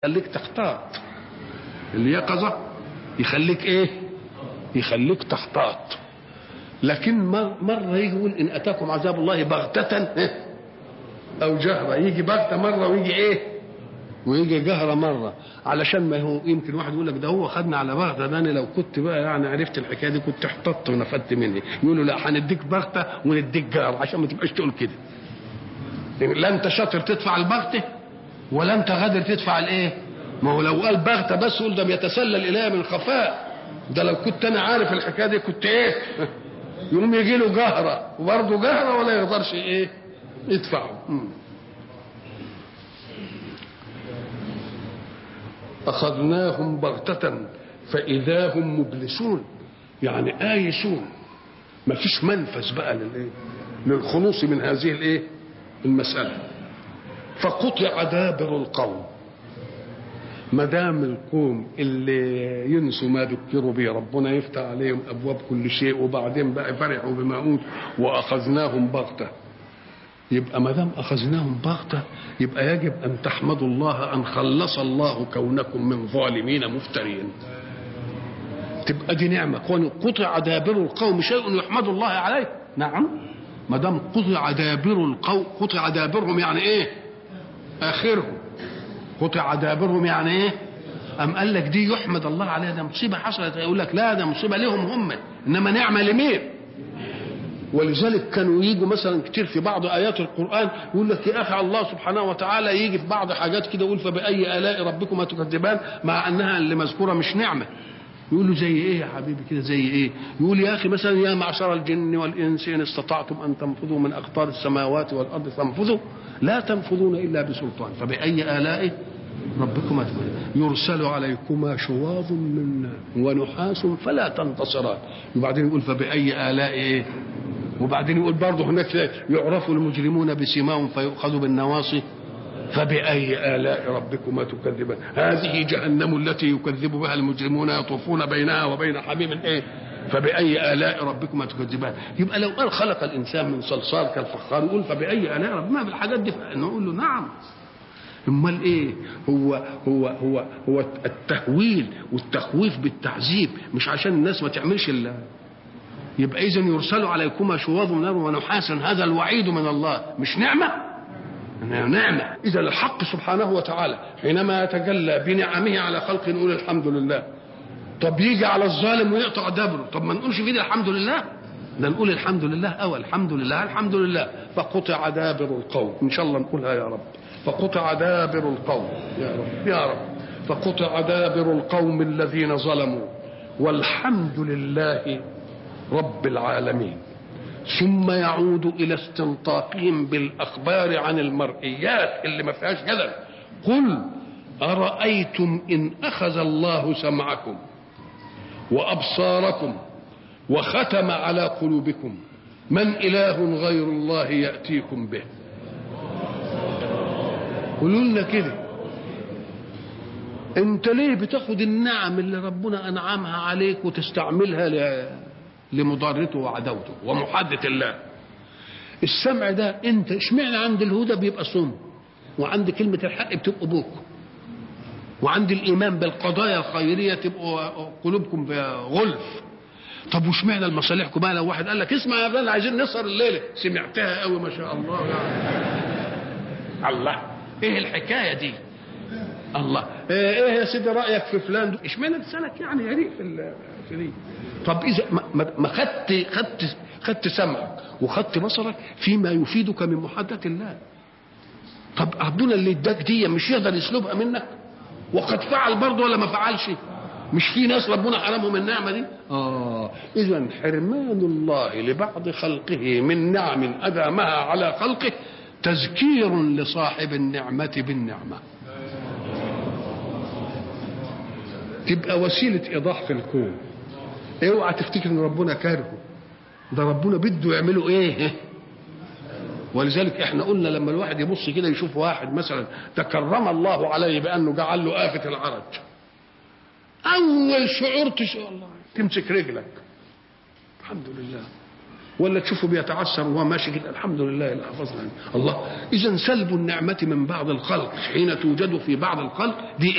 يخليك تحتاط اليقظة يخليك ايه يخليك تحتاط لكن مرة يجي يقول إن أتاكم عذاب الله بغتة أو جهرة يجي بغتة مرة ويجي إيه ويجي جهرة مرة علشان ما هو يمكن واحد يقول لك ده هو خدنا على بغتة ده أنا لو كنت بقى يعني عرفت الحكاية دي كنت احتطت ونفدت مني يقولوا لا هنديك بغتة ونديك جهرة عشان ما تبقاش تقول كده لا أنت شاطر تدفع البغتة ولا أنت غادر تدفع الإيه ما هو لو قال بغتة بس يقول ده بيتسلل إليها من خفاء ده لو كنت أنا عارف الحكاية دي كنت إيه يقوم يجي له جهرة وبرضه جهرة ولا يقدرش ايه يدفعه أخذناهم بغتة فإذا هم مبلسون يعني آيسون ما فيش منفذ بقى للإيه للخلوص من هذه الإيه المسألة فقطع دابر القوم ما دام القوم اللي ينسوا ما ذكروا به ربنا يفتح عليهم ابواب كل شيء وبعدين بقى فرحوا بما اوتوا واخذناهم بغته يبقى ما دام اخذناهم بغته يبقى يجب ان تحمدوا الله ان خلص الله كونكم من ظالمين مفترين تبقى دي نعمه كون قطع دابر القوم شيء يحمد الله عليه نعم ما دام قطع دابر القوم قطع دابرهم يعني ايه اخرهم قطع دابرهم يعني ايه أم قال لك دي يحمد الله عليها ده مصيبة حصلت يقول لك لا ده مصيبة لهم هم إنما نعمة لمين ولذلك كانوا يجوا مثلا كتير في بعض آيات القرآن يقول لك يا أخي الله سبحانه وتعالى يجي في بعض حاجات كده يقول فبأي آلاء ربكما تكذبان مع أنها اللي مذكورة مش نعمة يقول له زي ايه يا حبيبي كده زي ايه يقول يا اخي مثلا يا معشر الجن والانس ان استطعتم ان تنفذوا من اقطار السماوات والارض فانفذوا لا تنفذون الا بسلطان فباي الاء ربكما يرسل عليكما شواظ من ونحاس فلا تنتصران وبعدين يقول فباي الاء ايه وبعدين يقول برضه هناك يعرف المجرمون بسماهم فيؤخذوا بالنواصي فبأي آلاء ربكما تكذبان هذه جهنم التي يكذب بها المجرمون يطوفون بينها وبين حميم ايه فبأي آلاء ربكما تكذبان يبقى لو قال خلق الإنسان من صلصال كالفخار يقول فبأي آلاء ربكما بالحاجات دي نقول له نعم امال ايه هو هو هو هو التهويل والتخويف بالتعذيب مش عشان الناس ما تعملش الا يبقى اذا يرسل عليكما شواظ من نار ونحاسا هذا الوعيد من الله مش نعمه نعمة إذا الحق سبحانه وتعالى حينما يتجلى بنعمه على خلق نقول الحمد لله طب يجي على الظالم ويقطع دبره طب ما نقولش فيه الحمد لله ده نقول الحمد لله أو الحمد لله الحمد لله فقطع دابر القوم إن شاء الله نقولها يا رب فقطع دابر القوم يا رب يا رب فقطع دابر القوم الذين ظلموا والحمد لله رب العالمين ثم يعود الى استنطاقهم بالاخبار عن المرئيات اللي ما فيهاش جدل قل ارايتم ان اخذ الله سمعكم وابصاركم وختم على قلوبكم من اله غير الله ياتيكم به قولوا لنا كده انت ليه بتاخد النعم اللي ربنا انعمها عليك وتستعملها ل... لمضارته وعداوته ومحادة الله السمع ده انت اشمعنى عند الهدى بيبقى صم وعند كلمة الحق بتبقوا بوك وعند الإيمان بالقضايا الخيرية تبقوا قلوبكم غلف طب واشمعنى المصالحكم بقى لو واحد قال لك اسمع يا فلان عايزين نسهر الليلة سمعتها قوي ما شاء الله يعني. الله ايه الحكاية دي الله ايه يا سيدي رأيك في فلان اشمعنى لسانك يعني يليق في في دي طب اذا ما خدت خدت خدت سمعك وخدت بصرك فيما يفيدك من محادة الله طب ربنا اللي اداك دي مش يقدر يسلبها منك وقد فعل برضه ولا ما فعلش مش في ناس ربنا حرمهم النعمة دي اه اذا حرمان الله لبعض خلقه من نعم ادامها على خلقه تذكير لصاحب النعمة بالنعمة تبقى وسيلة إيضاح في الكون اوعى تفتكر ان ربنا كارهه ده ربنا بده يعمله ايه ولذلك احنا قلنا لما الواحد يبص كده يشوف واحد مثلا تكرم الله عليه بانه جعل له آفة العرج اول شعور تشعر الله تمسك رجلك الحمد لله ولا تشوفه بيتعثر وهو ماشي كده الحمد لله اللي حفظنا الله اذا سلب النعمه من بعض الخلق حين توجد في بعض الخلق دي